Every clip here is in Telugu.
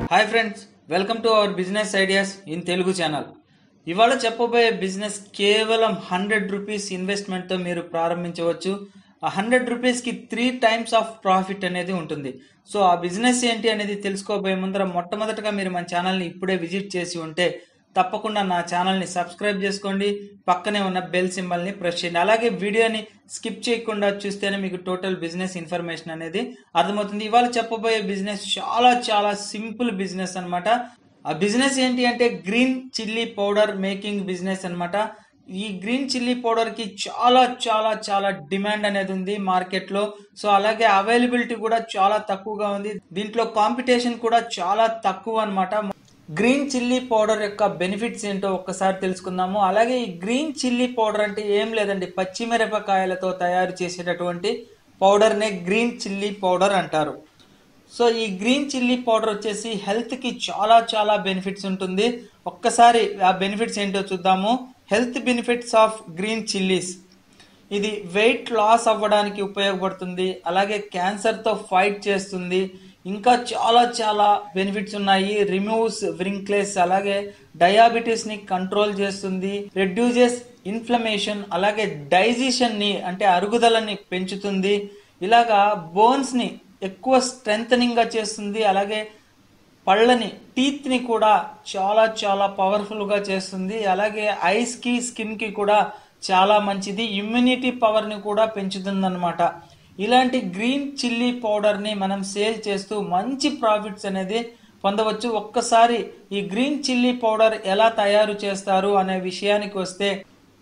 hi friends welcome to our business ideas in Telugu channel ఇవాళ చెప్పబోయే బిజినెస్ కేవలం హండ్రెడ్ రూపీస్ ఇన్వెస్ట్మెంట్తో మీరు ప్రారంభించవచ్చు ఆ హండ్రెడ్ రూపీస్కి త్రీ టైమ్స్ ఆఫ్ ప్రాఫిట్ అనేది ఉంటుంది సో ఆ బిజినెస్ ఏంటి అనేది తెలుసుకోబోయే ముందర మొట్టమొదటగా మీరు మన ఛానల్ని ఇప్పుడే విజిట్ చేసి ఉంటే తప్పకుండా నా ఛానల్ని సబ్స్క్రైబ్ చేసుకోండి పక్కనే ఉన్న బెల్ సింబల్ని ప్రెస్ చేయండి అలాగే వీడియోని స్కిప్ చేయకుండా చూస్తేనే మీకు టోటల్ బిజినెస్ ఇన్ఫర్మేషన్ అనేది అర్థమవుతుంది ఇవాళ చెప్పబోయే బిజినెస్ చాలా చాలా సింపుల్ బిజినెస్ అన్నమాట ఆ బిజినెస్ ఏంటి అంటే green chilli powder making business అన్నమాట ఈ గ్రీన్ చిల్లీ పౌడర్ కి చాలా చాలా చాలా డిమాండ్ అనేది ఉంది మార్కెట్ లో సో అలాగే అవైలబిలిటీ కూడా చాలా తక్కువగా ఉంది దీంట్లో కాంపిటీషన్ కూడా చాలా తక్కువ అన్నమాట గ్రీన్ చిల్లీ పౌడర్ యొక్క బెనిఫిట్స్ ఏంటో ఒక్కసారి తెలుసుకుందాము అలాగే ఈ గ్రీన్ చిల్లీ పౌడర్ అంటే ఏం లేదండి పచ్చిమిరపకాయలతో తయారు చేసేటటువంటి పౌడర్నే గ్రీన్ చిల్లీ పౌడర్ అంటారు సో ఈ గ్రీన్ చిల్లీ పౌడర్ వచ్చేసి హెల్త్ కి చాలా చాలా బెనిఫిట్స్ ఉంటుంది ఒక్కసారి ఆ బెనిఫిట్స్ ఏంటో చూద్దాము health benefits of green chillies ఇది వెయిట్ లాస్ అవ్వడానికి ఉపయోగపడుతుంది అలాగే క్యాన్సర్తో ఫైట్ చేస్తుంది ఇంకా చాలా చాలా బెనిఫిట్స్ ఉన్నాయి రిమూవ్స్ వ్రింక్లెస్ అలాగే డయాబెటీస్ ని కంట్రోల్ చేస్తుంది రెడ్యూజెస్ ఇన్ఫ్లమేషన్ అలాగే డైజెషన్ ని అంటే అరుగుదలని పెంచుతుంది ఇలాగా బోన్స్ ని ఎక్కువ స్ట్రెంగ్ గా చేస్తుంది అలాగే పళ్ళని టీత్ ని కూడా చాలా చాలా పవర్ఫుల్ గా చేస్తుంది అలాగే ఐస్ కి స్కిన్ కి కూడా చాలా మంచిది ఇమ్యూనిటీ పవర్ ని కూడా పెంచుతుంది ఇలాంటి గ్రీన్ చిల్లీ పౌడర్ ని మనం సేల్ చేస్తూ మంచి ప్రాఫిట్స్ అనేది పొందవచ్చు ఒక్కసారి ఈ గ్రీన్ చిల్లీ పౌడర్ ఎలా తయారు చేస్తారు అనే విషయానికి వస్తే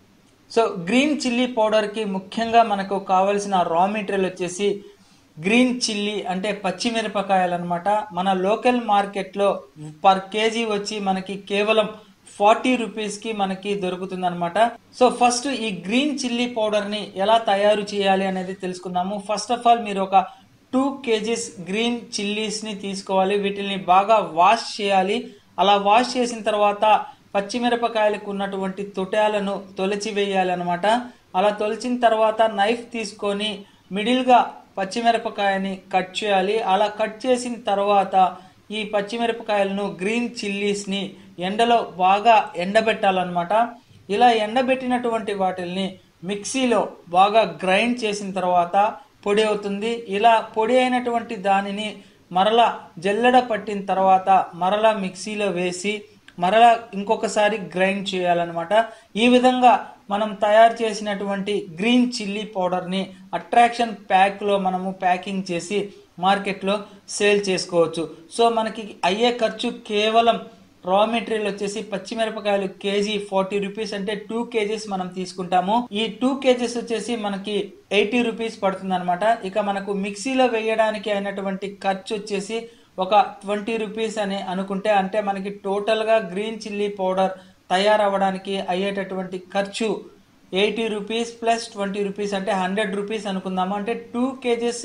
సో గ్రీన్ చిల్లీ పౌడర్ కి ముఖ్యంగా మనకు కావలసిన రా మెటీరియల్ వచ్చేసి గ్రీన్ చిల్లీ అంటే పచ్చిమిరపకాయలు అనమాట మన లోకల్ మార్కెట్లో పర్ కేజీ వచ్చి మనకి కేవలం ఫార్టీ రూపీస్ కి మనకి దొరుకుతుంది అనమాట సో ఫస్ట్ ఈ గ్రీన్ చిల్లీ పౌడర్ ని ఎలా తయారు చేయాలి అనేది తెలుసుకుందాము ఫస్ట్ ఆఫ్ ఆల్ మీరు ఒక టూ కేజీస్ గ్రీన్ చిల్లీస్ ని తీసుకోవాలి వీటిని బాగా వాష్ చేయాలి అలా వాష్ చేసిన తర్వాత పచ్చిమిరపకాయలకు ఉన్నటువంటి తొటాలను తొలచి వేయాలి అనమాట అలా తొలిచిన తర్వాత నైఫ్ తీసుకొని మిడిల్ గా పచ్చిమిరపకాయని కట్ చేయాలి అలా కట్ చేసిన తర్వాత ఈ పచ్చిమిరపకాయలను గ్రీన్ చిల్లీస్ ని ఎండలో బాగా ఎండబెట్టాలన్నమాట ఇలా ఎండబెట్టినటువంటి వాటిల్ని మిక్సీలో బాగా గ్రైండ్ చేసిన తర్వాత పొడి అవుతుంది ఇలా పొడి అయినటువంటి దానిని మరలా జల్లెడ పట్టిన తర్వాత మరలా మిక్సీలో వేసి మరలా ఇంకొకసారి గ్రైండ్ చేయాలన్నమాట ఈ విధంగా మనం తయారు చేసినటువంటి గ్రీన్ చిల్లీ పౌడర్ని అట్రాక్షన్ ప్యాక్లో మనము ప్యాకింగ్ చేసి మార్కెట్లో సేల్ చేసుకోవచ్చు సో మనకి అయ్యే ఖర్చు కేవలం రా మెటీరియల్ వచ్చేసి పచ్చిమిరపకాయలు కేజీ ఫార్టీ రూపీస్ అంటే టూ కేజీస్ మనం తీసుకుంటాము ఈ టూ కేజీస్ వచ్చేసి మనకి ఎయిటీ రూపీస్ పడుతుంది అనమాట ఇక మనకు మిక్సీలో వేయడానికి అయినటువంటి ఖర్చు వచ్చేసి ఒక ట్వంటీ రూపీస్ అని అనుకుంటే అంటే మనకి టోటల్గా గ్రీన్ చిల్లీ పౌడర్ తయారవ్వడానికి అయ్యేటటువంటి ఖర్చు eighty rupees plus twenty rupees అంటే హండ్రెడ్ రూపీస్ అనుకుందాము అంటే టూ కేజెస్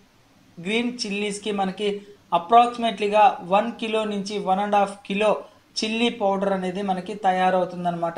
గ్రీన్ చిల్లీస్కి మనకి అప్రాక్సిమేట్లీగా వన్ కిలో నుంచి one and half kilo chilli powder అనేది మనకి తయారవుతుందన్నమాట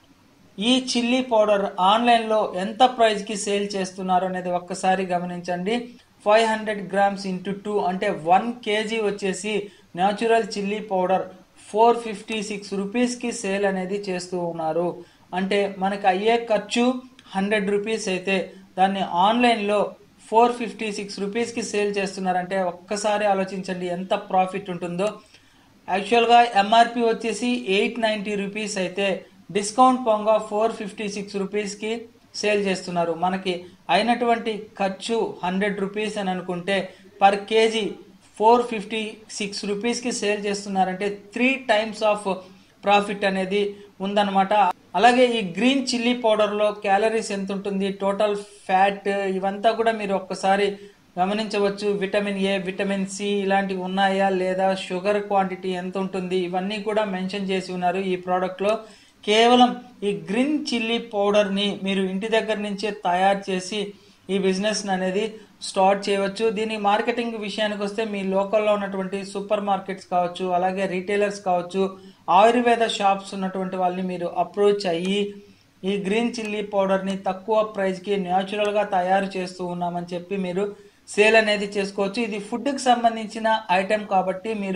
ఈ చిల్లీ పౌడర్ ఆన్లైన్లో ఎంత ప్రైస్కి సేల్ చేస్తున్నారు అనేది ఒక్కసారి గమనించండి five hundred grams into two అంటే వన్ కేజీ వచ్చేసి natural chilli powder four fifty six రూపీస్కి సేల్ అనేది చేస్తూ ఉన్నారు అంటే మనకి అయ్యే ఖర్చు హండ్రెడ్ రూపీస్ అయితే దాన్ని ఆన్లైన్లో ఫోర్ ఫిఫ్టీ సిక్స్ రూపీస్కి సేల్ చేస్తున్నారంటే ఒక్కసారి ఆలోచించండి ఎంత ప్రాఫిట్ ఉంటుందో యాక్చువల్గా ఎంఆర్పి వచ్చేసి ఎయిట్ నైంటీ రూపీస్ అయితే డిస్కౌంట్ పొంగా ఫోర్ ఫిఫ్టీ సిక్స్ రూపీస్కి సేల్ చేస్తున్నారు మనకి అయినటువంటి ఖర్చు హండ్రెడ్ రూపీస్ అని అనుకుంటే per KG four fifty six రూపీస్కి సేల్ చేస్తున్నారంటే త్రీ టైమ్స్ ఆఫ్ ప్రాఫిట్ అనేది ఉందన్నమాట అలాగే ఈ గ్రీన్ చిల్లీ పౌడర్లో క్యాలరీస్ ఎంత ఉంటుంది టోటల్ ఫ్యాట్ ఇవంతా కూడా మీరు ఒక్కసారి గమనించవచ్చు విటమిన్ ఏ విటమిన్ సి ఇలాంటివి ఉన్నాయా లేదా షుగర్ క్వాంటిటీ ఎంత ఉంటుంది ఇవన్నీ కూడా మెన్షన్ చేసి ఉన్నారు ఈ ప్రోడక్ట్లో కేవలం ఈ గ్రీన్ చిల్లీ పౌడర్ని మీరు ఇంటి దగ్గర నుంచే తయారు చేసి ఈ బిజినెస్ అనేది స్టార్ట్ చేయవచ్చు దీని మార్కెటింగ్ విషయానికి వస్తే మీ లోకల్లో ఉన్నటువంటి సూపర్ మార్కెట్స్ కావచ్చు అలాగే రీటైలర్స్ కావచ్చు ఆయుర్వేద షాప్స్ ఉన్నటువంటి వాళ్ళని మీరు అప్రోచ్ అయ్యి ఈ గ్రీన్ చిల్లీ పౌడర్ని తక్కువ ప్రైస్కి న్యాచురల్గా తయారు చేస్తూ ఉన్నామని చెప్పి మీరు సేల్ అనేది చేసుకోవచ్చు ఇది ఫుడ్కి సంబంధించిన ఐటెం కాబట్టి మీరు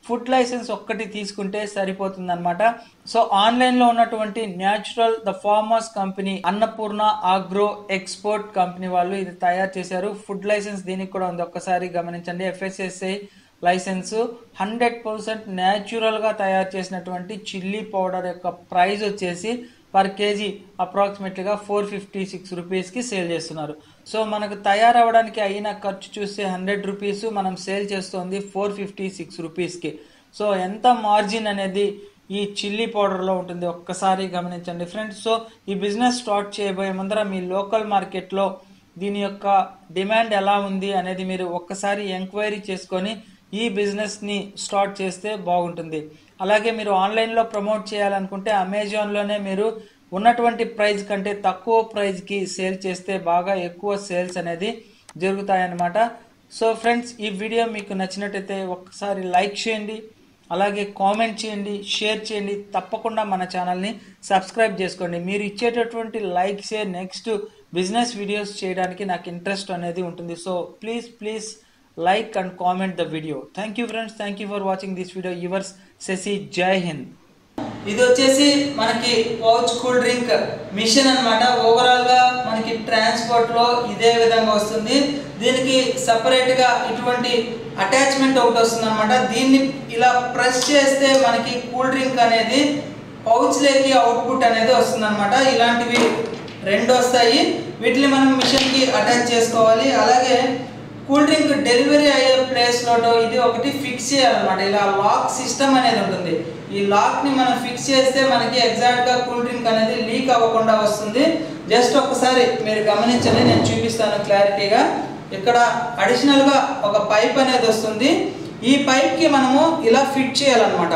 ఫుడ్ లైసెన్స్ ఒక్కటి తీసుకుంటే సరిపోతుంది అనమాట సో ఆన్లైన్ లో ఉన్నటువంటి natural the farmers company Annapurna agro export company వాళ్ళు ఇది తయారు చేశారు ఫుడ్ లైసెన్స్ దీనికి కూడా ఉంది ఒక్కసారి గమనించండి ఎఫ్ఎస్ఎస్ఐ లైసెన్స్ హండ్రెడ్ పర్సెంట్ న్యాచురల్గా తయారు చేసినటువంటి చిల్లీ పౌడర్ యొక్క ప్రైస్ వచ్చేసి పర్ కేజీ అప్రాక్సిమేట్లీగా ఫోర్ ఫిఫ్టీ సిక్స్ రూపీస్కి సేల్ చేస్తున్నారు సో మనకు తయారవడానికి అయిన ఖర్చు చూస్తే హండ్రెడ్ రూపీస్ మనం సేల్ చేస్తుంది ఫోర్ ఫిఫ్టీ సిక్స్ రూపీస్కి సో ఎంత మార్జిన్ అనేది ఈ చిల్లీ పౌడర్లో ఉంటుంది ఒక్కసారి గమనించండి ఫ్రెండ్స్ సో ఈ బిజినెస్ స్టార్ట్ చేయబోయే ముందర మీ లోకల్ మార్కెట్లో దీని యొక్క డిమాండ్ ఎలా ఉంది అనేది మీరు ఒక్కసారి ఎంక్వైరీ చేసుకొని ఈ బిజినెస్ని స్టార్ట్ చేస్తే బాగుంటుంది అలాగే మీరు ఆన్లైన్లో ప్రమోట్ చేయాలనుకుంటే అమెజాన్లోనే మీరు ఉన్నటువంటి ప్రైస్ కంటే తక్కువ ప్రైస్కి సేల్ చేస్తే బాగా ఎక్కువ సేల్స్ అనేది జరుగుతాయన్నమాట సో ఫ్రెండ్స్ ఈ వీడియో మీకు నచ్చినట్టయితే ఒక్కసారి లైక్ చేయండి అలాగే కామెంట్ చేయండి షేర్ చేయండి తప్పకుండా మన ఛానల్ని సబ్స్క్రైబ్ చేసుకోండి మీరు ఇచ్చేటటువంటి లైక్సే నెక్స్ట్ బిజినెస్ వీడియోస్ చేయడానికి నాకు ఇంట్రెస్ట్ అనేది ఉంటుంది so please please like and comment the video thank you friends thank you for watching this video yours Shashi Jai Hind ఇది వచ్చేసి మనకి పౌచ్ కూల్ డ్రింక్ మిషన్ అనమాట ఓవరాల్ గా మనకి ట్రాన్స్పోర్ట్ లో ఇదే విధంగా వస్తుంది దీనికి సపరేట్ గా ఇటువంటి అటాచ్మెంట్ ఒకటి వస్తుంది అనమాట దీన్ని ఇలా ప్రెస్ చేస్తే మనకి కూల్ డ్రింక్ అనేది పౌచ్ లేకి అవుట్పుట్ అనేది వస్తుంది అనమాట ఇలాంటివి రెండు వస్తాయి వీటిని మనం మిషన్ కి అటాచ్ చేసుకోవాలి అలాగే కూల్ డ్రింక్ డెలివరీ అయ్యే ప్లేస్లో ఇది ఒకటి ఫిక్స్ చేయాలన్నమాట ఇలా లాక్ సిస్టమ్ అనేది ఉంటుంది ఈ లాక్ని మనం ఫిక్స్ చేస్తే మనకి ఎగ్జాక్ట్గా కూల్ డ్రింక్ అనేది లీక్ అవ్వకుండా వస్తుంది జస్ట్ ఒకసారి మీరు గమనించండి నేను చూపిస్తాను క్లారిటీగా ఇక్కడ అడిషనల్గా ఒక పైప్ అనేది వస్తుంది ఈ పైప్కి మనము ఇలా ఫిట్ చేయాలన్నమాట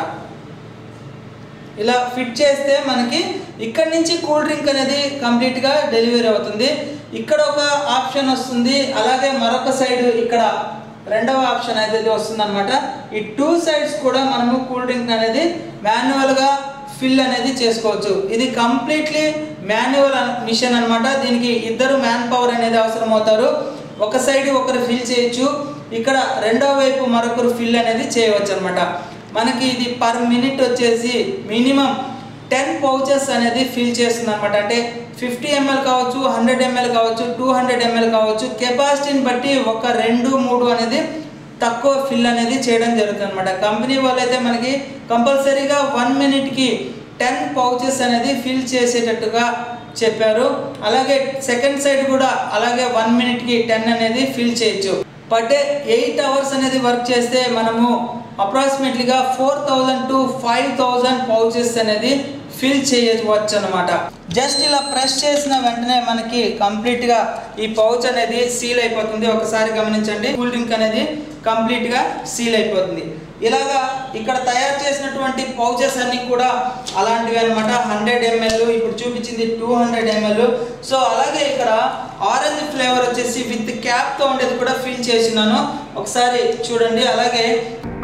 ఇలా ఫిట్ చేస్తే మనకి ఇక్కడ నుంచి కూల్ డ్రింక్ అనేది కంప్లీట్గా డెలివరీ అవుతుంది ఇక్కడ ఒక ఆప్షన్ వస్తుంది అలాగే మరొక సైడ్ ఇక్కడ రెండవ ఆప్షన్ అయితే వస్తుంది అనమాట ఈ టూ సైడ్స్ కూడా మనము కూల్ డ్రింక్ అనేది మాన్యువల్గా ఫిల్ అనేది చేసుకోవచ్చు ఇది కంప్లీట్లీ మాన్యువల్ మిషన్ అనమాట దీనికి ఇద్దరు మ్యాన్ పవర్ అనేది అవసరం అవుతారు ఒక సైడ్ ఒకరు ఫిల్ చేయొచ్చు ఇక్కడ రెండో వైపు మరొకరు ఫిల్ అనేది చేయవచ్చు అనమాట మనకి ఇది పర్ మినిట్ వచ్చేసి మినిమం టెన్ పౌచెస్ అనేది ఫిల్ చేస్తుంది అనమాట అంటే ఫిఫ్టీ ఎంఎల్ కావచ్చు హండ్రెడ్ ఎంఎల్ కావచ్చు టూ హండ్రెడ్ ఎంఎల్ కావచ్చు కెపాసిటీని బట్టి ఒక రెండు మూడు అనేది తక్కువ ఫిల్ అనేది చేయడం జరుగుతుంది అనమాట కంపెనీ వాళ్ళైతే మనకి కంపల్సరీగా వన్ మినిట్కి టెన్ పౌచెస్ అనేది ఫిల్ చేసేటట్టుగా చెప్పారు అలాగే సెకండ్ సైడ్ కూడా అలాగే వన్ మినిట్కి టెన్ అనేది ఫిల్ చేయొచ్చు పర్ డే ఎయిట్ అవర్స్ అనేది వర్క్ చేస్తే మనము అప్రాక్సిమేట్లీగా four thousand to five thousand pouches అనేది ఫిల్ చేయవచ్చు అనమాట జస్ట్ ఇలా ప్రెస్ చేసిన వెంటనే మనకి కంప్లీట్గా ఈ పౌచ్ అనేది సీల్ అయిపోతుంది ఒకసారి గమనించండి కూల్ డ్రింక్ అనేది కంప్లీట్గా సీల్ అయిపోతుంది ఇలాగా ఇక్కడ తయారు చేసినటువంటి పౌచెస్ అన్ని కూడా అలాంటివి అనమాట హండ్రెడ్ ఎంఎల్ ఇప్పుడు చూపించింది టూ హండ్రెడ్ ఎంఎల్ సో అలాగే ఇక్కడ ఆరెంజ్ ఫ్లేవర్ వచ్చేసి విత్ క్యాప్తో ఉండేది కూడా ఫిల్ చేసినాను ఒకసారి చూడండి అలాగే